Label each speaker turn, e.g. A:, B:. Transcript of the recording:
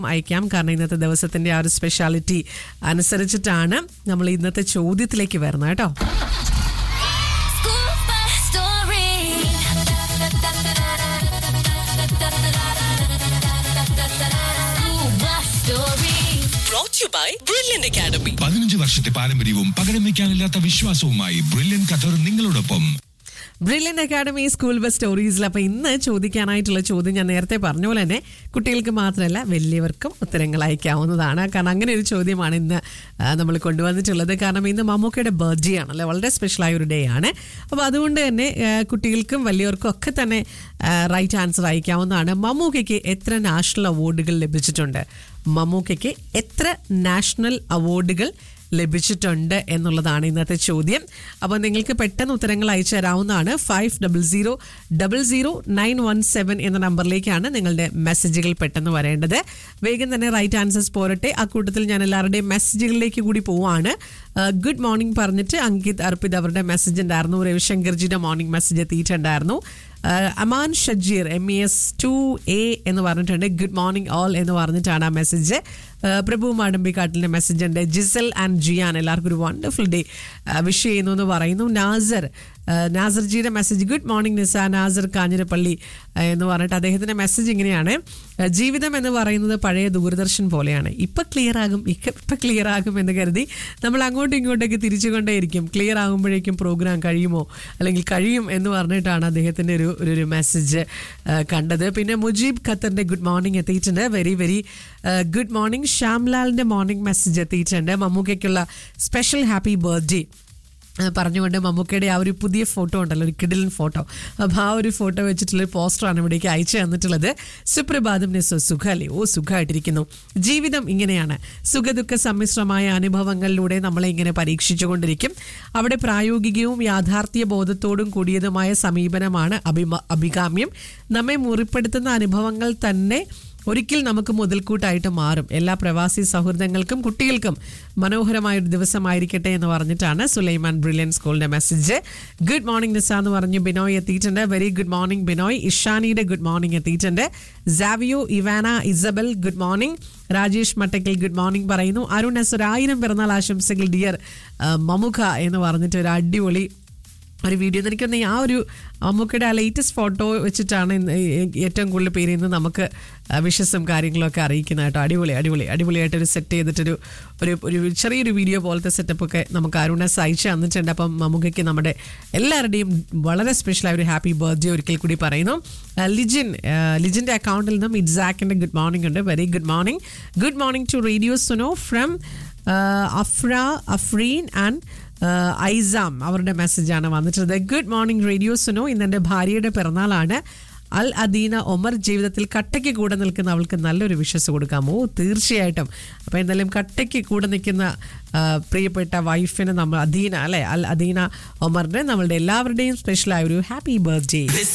A: അയക്കാം കാരണം ഇന്നത്തെ ദിവസത്തിന്റെ ആ ഒരു സ്പെഷ്യാലിറ്റി അനുസരിച്ചിട്ടാണ് നമ്മൾ ഇന്നത്തെ ചോദ്യത്തിലേക്ക് വരുന്നത് കേട്ടോ
B: Scuba story. Scuba story.
C: brought to you by Brilliant Academy.
D: പതിനഞ്ച് വർഷത്തെ പാരമ്പര്യവും പകരം വയ്ക്കാനില്ലാത്ത വിശ്വാസവുമായി ബ്രില്യൻ ഖത്തർ നിങ്ങളോടൊപ്പം
A: ബ്രില്യൻ അക്കാഡമി സ്കൂൾ ബസ് സ്റ്റോറീസിൽ അപ്പോൾ ഇന്ന് ചോദിക്കാനായിട്ടുള്ള ചോദ്യം ഞാൻ നേരത്തെ പറഞ്ഞ പോലെ തന്നെ കുട്ടികൾക്ക് മാത്രമല്ല വലിയവർക്കും ഉത്തരങ്ങൾ അയക്കാവുന്നതാണ് കാരണം അങ്ങനെ ഒരു ചോദ്യമാണ് ഇന്ന് നമ്മൾ കൊണ്ടുവന്നിട്ടുള്ളത് കാരണം ഇന്ന് മമ്മൂക്കയുടെ ബർത്ത്ഡേ ആണല്ലേ വളരെ സ്പെഷ്യലായ ഒരു ഡേ ആണ് അപ്പോൾ അതുകൊണ്ട് തന്നെ ആ, കുട്ടികൾക്കും വലിയവർക്കും ഒക്കെ തന്നെ റൈറ്റ് ആൻസർ അയക്കാവുന്നതാണ് മമ്മൂക്കയ്ക്ക് എത്ര നാഷണൽ അവാർഡുകൾ ലഭിച്ചിട്ടുണ്ട് മമ്മൂക്കയ്ക്ക് എത്ര നാഷണൽ അവാർഡുകൾ ലഭിച്ചിട്ടുണ്ട് എന്നുള്ളതാണ് ഇന്നത്തെ ചോദ്യം അപ്പോൾ നിങ്ങൾക്ക് പെട്ടെന്ന് ഉത്തരങ്ങൾ അയച്ചു തരാവുന്നതാണ് five double zero double zero nine one seven എന്ന നമ്പറിലേക്കാണ് നിങ്ങളുടെ മെസ്സേജുകൾ പെട്ടെന്ന് വരേണ്ടത് വേഗം തന്നെ റൈറ്റ് ആൻസേഴ്സ് പോരട്ടെ ആ കൂട്ടത്തിൽ ഞാൻ എല്ലാവരുടെയും മെസ്സേജുകളിലേക്ക് കൂടി പോവാണ് ഗുഡ് മോർണിംഗ് പറഞ്ഞിട്ട് അങ്കിത് അർപ്പിത് അവരുടെ മെസ്സേജ് ഉണ്ടായിരുന്നു രവിശങ്കർജിയുടെ മോർണിംഗ് മെസ്സേജ് എത്തിയിട്ടുണ്ടായിരുന്നു ആഹ് Aman Shajeer M E S two A എന്ന് പറഞ്ഞിട്ടുണ്ട് ഗുഡ് മോർണിംഗ് ഓൾ എന്ന് പറഞ്ഞിട്ടാണ് ആ മെസ്സേജ് പ്രഭു മാടമ്പിക്കാട്ടിലിന്റെ മെസ്സേജ് ഉണ്ട് ജിസൽ ആൻഡ് ജിയാൻ എല്ലാവർക്കും ഒരു വണ്ടർഫുൾ ഡേ വിഷ് ചെയ്യുന്നു എന്ന് പറയുന്നു നാസർ ആഹ് നാസർജിയുടെ message good morning Nisa Nasar Kanjirappally ആഹ് എന്ന് പറഞ്ഞിട്ട് അദ്ദേഹത്തിന്റെ മെസ്സേജ് ഇങ്ങനെയാണ് ആഹ് ജീവിതം എന്ന് പറയുന്നത് പഴയ ദൂരദർശൻ പോലെയാണ് ഇപ്പൊ ക്ലിയർ ആകും ഇക്ക- ഇപ്പൊ ക്ലിയർ ആകും എന്ന് കരുതി നമ്മൾ അങ്ങോട്ടും ഇങ്ങോട്ടൊക്കെ തിരിച്ചുകൊണ്ടേയിരിക്കും ക്ലിയർ ആകുമ്പോഴേക്കും പ്രോഗ്രാം കഴിയുമോ അല്ലെങ്കിൽ കഴിയും എന്ന് പറഞ്ഞിട്ടാണ് അദ്ദേഹത്തിന്റെ ഒരു ഒരു- ഒരു മെസ്സേജ് കണ്ടത് പിന്നെ മുജീബ് ഖത്തറിന്റെ ഗുഡ് മോർണിംഗ് എത്തിയിട്ടുണ്ട് വെരി വെരി ഗുഡ് മോർണിംഗ് ശ്യാംലാലിന്റെ മോർണിംഗ് മെസ്സേജ് എത്തിയിട്ടുണ്ട് മമ്മൂക്കയ്ക്കുള്ള സ്പെഷ്യൽ ഹാപ്പി ബർത്ത്ഡേ പറഞ്ഞുകൊണ്ട് മമ്മൂക്കയുടെ ആ ഒരു പുതിയ ഫോട്ടോ ഉണ്ടല്ലോ ഒരു കിഡിലൻ ഫോട്ടോ അപ്പോൾ ആ ഒരു ഫോട്ടോ വെച്ചിട്ടുള്ള ഒരു പോസ്റ്ററാണ് ഇവിടേക്ക് അയച്ചു തന്നിട്ടുള്ളത് സുപ്രഭാതം നിസ്സോ സുഖല്ലേ ഓ സുഖമായിട്ടിരിക്കുന്നു ജീവിതം ഇങ്ങനെയാണ് സുഖദുഃഖ സമ്മിശ്രമായ അനുഭവങ്ങളിലൂടെ നമ്മളെ ഇങ്ങനെ പരീക്ഷിച്ചുകൊണ്ടിരിക്കും അവിടെ പ്രായോഗികവും യാഥാർത്ഥ്യ ബോധത്തോടും കൂടിയതുമായ സമീപനമാണ് അഭിമ അഭികാമ്യം നമ്മെ മുറിപ്പെടുത്തുന്ന അനുഭവങ്ങൾ തന്നെ ഒരിക്കൽ നമുക്ക് മുതൽക്കൂട്ടായിട്ട് മാറും എല്ലാ പ്രവാസി സൗഹൃദങ്ങൾക്കും കുട്ടികൾക്കും മനോഹരമായ ഒരു ദിവസമായിരിക്കട്ടെ എന്ന് പറഞ്ഞിട്ടാണ് സുലൈമാൻ ബ്രില്യൻ സ്കൂളിന്റെ മെസ്സേജ് ഗുഡ് മോർണിംഗ് നിസ എന്ന് പറഞ്ഞു ബിനോയ് എത്തിയിട്ടുണ്ട് വെരി ഗുഡ് മോർണിംഗ് ബിനോയ് ഇഷാനിയുടെ ഗുഡ് മോർണിംഗ് എത്തിയിട്ടുണ്ട് Savio Ivana Isabel good morning Rajesh Mattakkal good morning പറയുന്നു അരുൺ എസ് ഒരു ആയിരം പിറന്നാൾ ആശംസകൾ ഡിയർ മമുഖ എന്ന് പറഞ്ഞിട്ട് ഒരു അടിപൊളി ഒരു വീഡിയോ എനിക്കൊന്ന് ആ ഒരു മമ്മൂക്കയുടെ ആ ലേറ്റസ്റ്റ് ഫോട്ടോ വെച്ചിട്ടാണ് ഇന്ന് ഈ- ഏറ്റവും കൂടുതൽ പേര് ഇന്ന് നമുക്ക് വിഷസും കാര്യങ്ങളൊക്കെ അറിയിക്കുന്നത് കേട്ടോ അടിപൊളി അടിപൊളി അടിപൊളിയായിട്ട് ഒരു സെറ്റ് ചെയ്തിട്ടൊരു ഒരു ഒരു ചെറിയൊരു വീഡിയോ പോലത്തെ സെറ്റപ്പ് ഒക്കെ നമുക്ക് അരുണസ് അയച്ചു തന്നിട്ടുണ്ട് അപ്പം മമ്മൂക്കയ്ക്ക് നമ്മുടെ എല്ലാവരുടെയും വളരെ സ്പെഷ്യലായ ഒരു ഹാപ്പി ബർത്ത്ഡേ ഒരിക്കൽ കൂടി പറയുന്നു ആ, ലിജിൻ ആ, ലിജിൻ്റെ അക്കൗണ്ടിൽ നിന്നും ഇറ്റ്സാക്കിൻ്റെ ഗുഡ് മോർണിംഗ് ഉണ്ട് very good morning good morning to radio Suno from Afra Afreen and ah Aisam അവരുടെ മെസ്സേജാണ് വന്നിട്ടുള്ളത് ഗുഡ് മോർണിംഗ് റേഡിയോ സുനോ ഇന്ന് എൻ്റെ ഭാര്യയുടെ പിറന്നാളാണ് അൽ അദീന ഒമർ ജീവിതത്തിൽ കട്ടയ്ക്ക് കൂടെ നിൽക്കുന്ന അവൾക്ക് നല്ലൊരു വിശ്വസ് കൊടുക്കാമോ തീർച്ചയായിട്ടും അപ്പോൾ എന്തായാലും കട്ടയ്ക്ക് കൂടെ നിൽക്കുന്ന ആഹ് പ്രിയപ്പെട്ട വൈഫിന് നമ്മൾ അദീന അല്ലെ അൽ അദീന ഒമറിന് നമ്മളുടെ എല്ലാവരുടെയും സ്പെഷ്യലായ ഒരു ഹാപ്പി ബർത്ത്ഡേ